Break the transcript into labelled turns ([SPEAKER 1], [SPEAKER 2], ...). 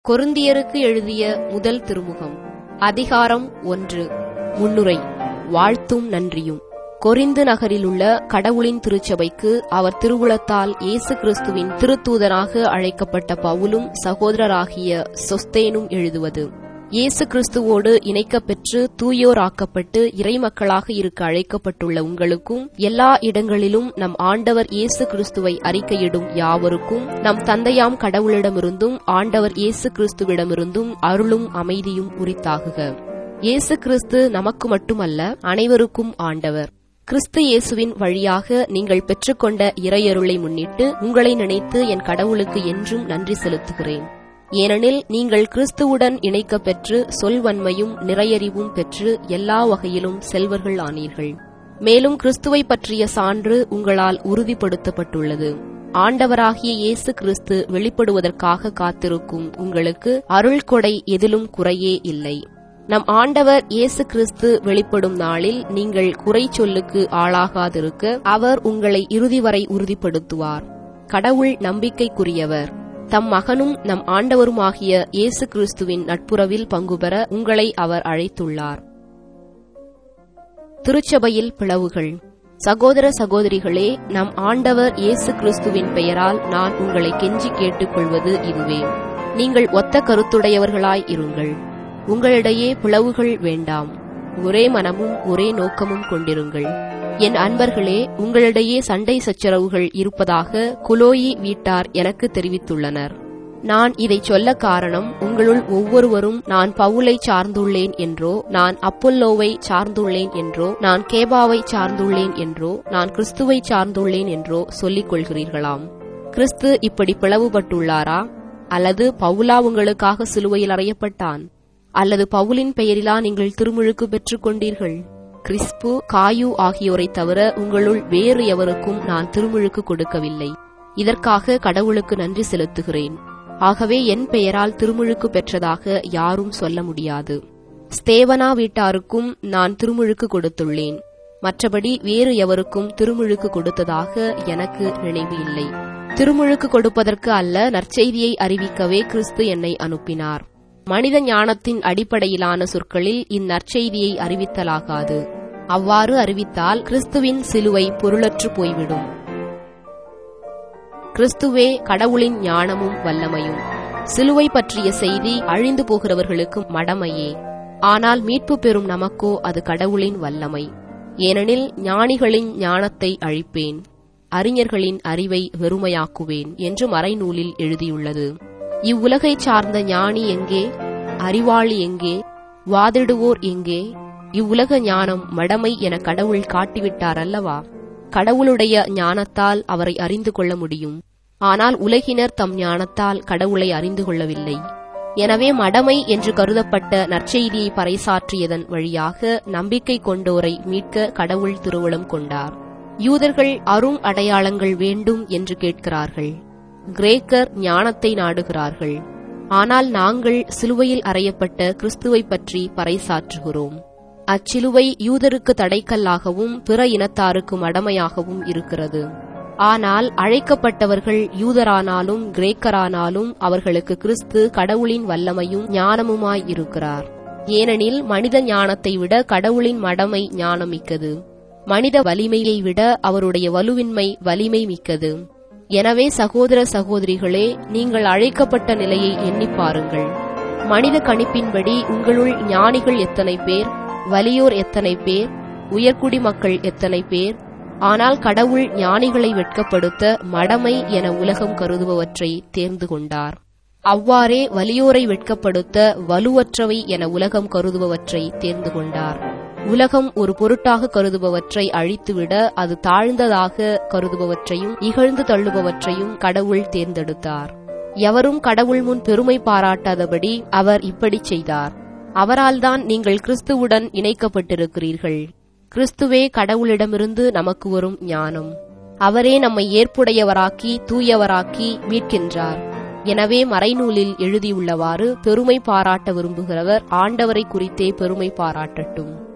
[SPEAKER 1] கொருந்தியருக்கு எழுதிய முதல் திருமுகம் அதிகாரம் ஒன்று முன்னுரை வாழ்த்தும் நன்றியும் கொரிந்து நகரிலுள்ள கடவுளின் திருச்சபைக்கு அவர் திருவுளத்தால் இயேசு கிறிஸ்துவின் திருத்தூதனாக அழைக்கப்பட்ட பவுலும் சகோதரராகிய சொஸ்தேனும் எழுதுவது இயேசு கிறிஸ்துவோடு இணைக்கப் பெற்று தூயோராக்கப்பட்டு இறைமக்களாக இருக்க அழைக்கப்பட்டுள்ள உங்களுக்கும் எல்லா இடங்களிலும் நம் ஆண்டவர் இயேசு கிறிஸ்துவை அறிக்கையிடும் யாவருக்கும் நம் தந்தையாம் கடவுளிடமிருந்தும் ஆண்டவர் இயேசு கிறிஸ்துவிடமிருந்தும் அருளும் அமைதியும் உரித்தாகுக இயேசு கிறிஸ்து நமக்கு மட்டுமல்ல அனைவருக்கும் ஆண்டவர் கிறிஸ்து இயேசுவின் வழியாக நீங்கள் பெற்றுக்கொண்ட இறையருளை முன்னிட்டு உங்களை நினைத்து என் கடவுளுக்கு என்றும் நன்றி செலுத்துகிறேன் ஏனெனில் நீங்கள் கிறிஸ்துவுடன் இணைக்கப் பெற்று சொல்வன்மையும் நிறையறிவும் பெற்று எல்லா வகையிலும் செல்வர்கள் ஆனீர்கள் மேலும் கிறிஸ்துவை பற்றிய சான்று உங்களால் உறுதிப்படுத்தப்பட்டுள்ளது ஆண்டவராகிய இயேசு கிறிஸ்து வெளிப்படுவதற்காக காத்திருக்கும் உங்களுக்கு அருள் கொடை எதிலும் குறையே இல்லை நம் ஆண்டவர் இயேசு கிறிஸ்து வெளிப்படும் நாளில் நீங்கள் குறை சொல்லுக்கு ஆளாகாதிருக்க அவர் உங்களை இறுதி வரை உறுதிப்படுத்துவார் கடவுள் நம்பிக்கைக்குரியவர் தம் மகனும் நம் ஆண்டவருமாகிய இயேசு கிறிஸ்துவின் நட்புறவில் பங்குபெற உங்களை அவர் அழைத்துள்ளார் திருச்சபையில் பிளவுகள் சகோதர சகோதரிகளே நம் ஆண்டவர் இயேசு கிறிஸ்துவின் பெயரால் நான் உங்களை கெஞ்சி கேட்டுக்கொள்வது இதுவே நீங்கள் ஒத்த கருத்துடையவர்களாய் இருங்கள் உங்களிடையே பிளவுகள் வேண்டாம் ஒரே மனமும் ஒரே நோக்கமும் கொண்டிருங்கள் என் அன்பர்களே உங்களிடையே சண்டை சச்சரவுகள் இருப்பதாக குலோயி வீட்டார் எனக்கு தெரிவித்துள்ளனர் நான் இதை சொல்ல காரணம் உங்களுள் ஒவ்வொருவரும் நான் பவுலை சார்ந்துள்ளேன் என்றோ நான் அப்பொல்லோவை சார்ந்துள்ளேன் என்றோ நான் கேபாவை சார்ந்துள்ளேன் என்றோ நான் கிறிஸ்துவை சார்ந்துள்ளேன் என்றோ சொல்லிக் கொள்கிறீர்களாம் கிறிஸ்து இப்படி பிளவுபட்டுள்ளாரா அல்லது பவுலா உங்களுக்காக சிலுவையில் அறையப்பட்டான் அல்லது பவுலின் பெயரிலா நீங்கள் திருமுழுக்கு பெற்றுக் கொண்டீர்கள் கிறிஸ்பு காயு ஆகியோரை தவிர உங்களுள் வேறு எவருக்கும் நான் திருமுழுக்கு கொடுக்கவில்லை இதற்காக கடவுளுக்கு நன்றி செலுத்துகிறேன் ஆகவே என் பெயரால் திருமுழுக்கு பெற்றதாக யாரும் சொல்ல முடியாது ஸ்தேவனா வீட்டாருக்கும் நான் திருமுழுக்கு கொடுத்துள்ளேன் மற்றபடி வேறு எவருக்கும் திருமுழுக்கு கொடுத்ததாக எனக்கு நினைவு இல்லை திருமுழுக்கு கொடுப்பதற்கு அல்ல நற்செய்தியை அறிவிக்கவே கிறிஸ்து என்னை அனுப்பினார் மனித ஞானத்தின் அடிப்படையிலான சொற்களில் இந்நற்செய்தியை அறிவித்தலாகாது அவ்வாறு அறிவித்தால் கிறிஸ்துவின் சிலுவை பொருளற்று போய்விடும் கிறிஸ்துவே கடவுளின் ஞானமும் வல்லமையும் சிலுவை பற்றிய செய்தி அழிந்து போகிறவர்களுக்கு மடமையே ஆனால் மீட்பு பெறும் நமக்கோ அது கடவுளின் வல்லமை ஏனெனில் ஞானிகளின் ஞானத்தை அழிப்பேன் அறிஞர்களின் அறிவை வெறுமையாக்குவேன் என்று மறைநூலில் எழுதியுள்ளது இவ்வுலகை சார்ந்த ஞானி எங்கே அறிவாளி எங்கே வாதிடுவோர் எங்கே இவ்வுலக ஞானம் மடமை என கடவுள் காட்டிவிட்டார் அல்லவா கடவுளுடைய ஞானத்தால் அவரை அறிந்து கொள்ள முடியும் ஆனால் உலகினர் தம் ஞானத்தால் கடவுளை அறிந்து கொள்ளவில்லை எனவே மடமை என்று கருதப்பட்ட நற்செய்தியை பறைசாற்றியதன் வழியாக நம்பிக்கை கொண்டோரை மீட்க கடவுள் திருவுளம் கொண்டார் யூதர்கள் அரும் அடையாளங்கள் வேண்டும் என்று கேட்கிறார்கள் கிரேக்கர் ஞானத்தை நாடுகிறார்கள் ஆனால் நாங்கள் சிலுவையில் அறையப்பட்ட கிறிஸ்துவை பற்றி பறைசாற்றுகிறோம் அச்சிலுவை யூதருக்கு தடைக்கல்லாகவும் பிற இனத்தாருக்கு மடமையாகவும் இருக்கிறது ஆனால் அழைக்கப்பட்டவர்கள் யூதரானாலும் கிரேக்கரானாலும் அவர்களுக்கு கிறிஸ்து கடவுளின் வல்லமையும் ஞானமுமாய் இருக்கிறார் ஏனெனில் மனித ஞானத்தை விட கடவுளின் மடமை ஞானமிக்கது மனித வலிமையை விட அவருடைய வலுவின்மை வலிமை மிக்கது எனவே சகோதர சகோதரிகளே நீங்கள் அழைக்கப்பட்ட நிலையை எண்ணி பாருங்கள் மனித கணிப்பின்படி உங்களுள் ஞானிகள் எத்தனை பேர் வலியோர் எத்தனை பேர் உயர்குடி மக்கள் எத்தனை பேர் ஆனால் கடவுள் ஞானிகளை வெட்கப்படுத்த மடமை என உலகம் கருதுபவற்றை தேர்ந்து கொண்டார் அவ்வாறே வலியோரை வெட்கப்படுத்த வலுவற்றவை என உலகம் கருதுபவற்றை தேர்ந்து கொண்டார் உலகம் ஒரு பொருட்டாக கருதுபவற்றை அழித்துவிட அது தாழ்ந்ததாக கருதுபவற்றையும் இகழ்ந்து தள்ளுபவற்றையும் கடவுள் தேர்ந்தெடுத்தார் எவரும் கடவுள் முன் பெருமை பாராட்டாதபடி அவர் இப்படி செய்தார் அவரால்தான் நீங்கள் கிறிஸ்துவுடன் இணைக்கப்பட்டிருக்கிறீர்கள் கிறிஸ்துவே கடவுளிடமிருந்து நமக்கு வரும் ஞானம் அவரே நம்மை ஏற்புடையவராக்கி தூயவராக்கி மீட்கின்றார் எனவே மறைநூலில் எழுதியுள்ளவாறு பெருமை பாராட்ட விரும்புகிறவர் ஆண்டவரை குறித்தே பெருமை பாராட்டட்டும்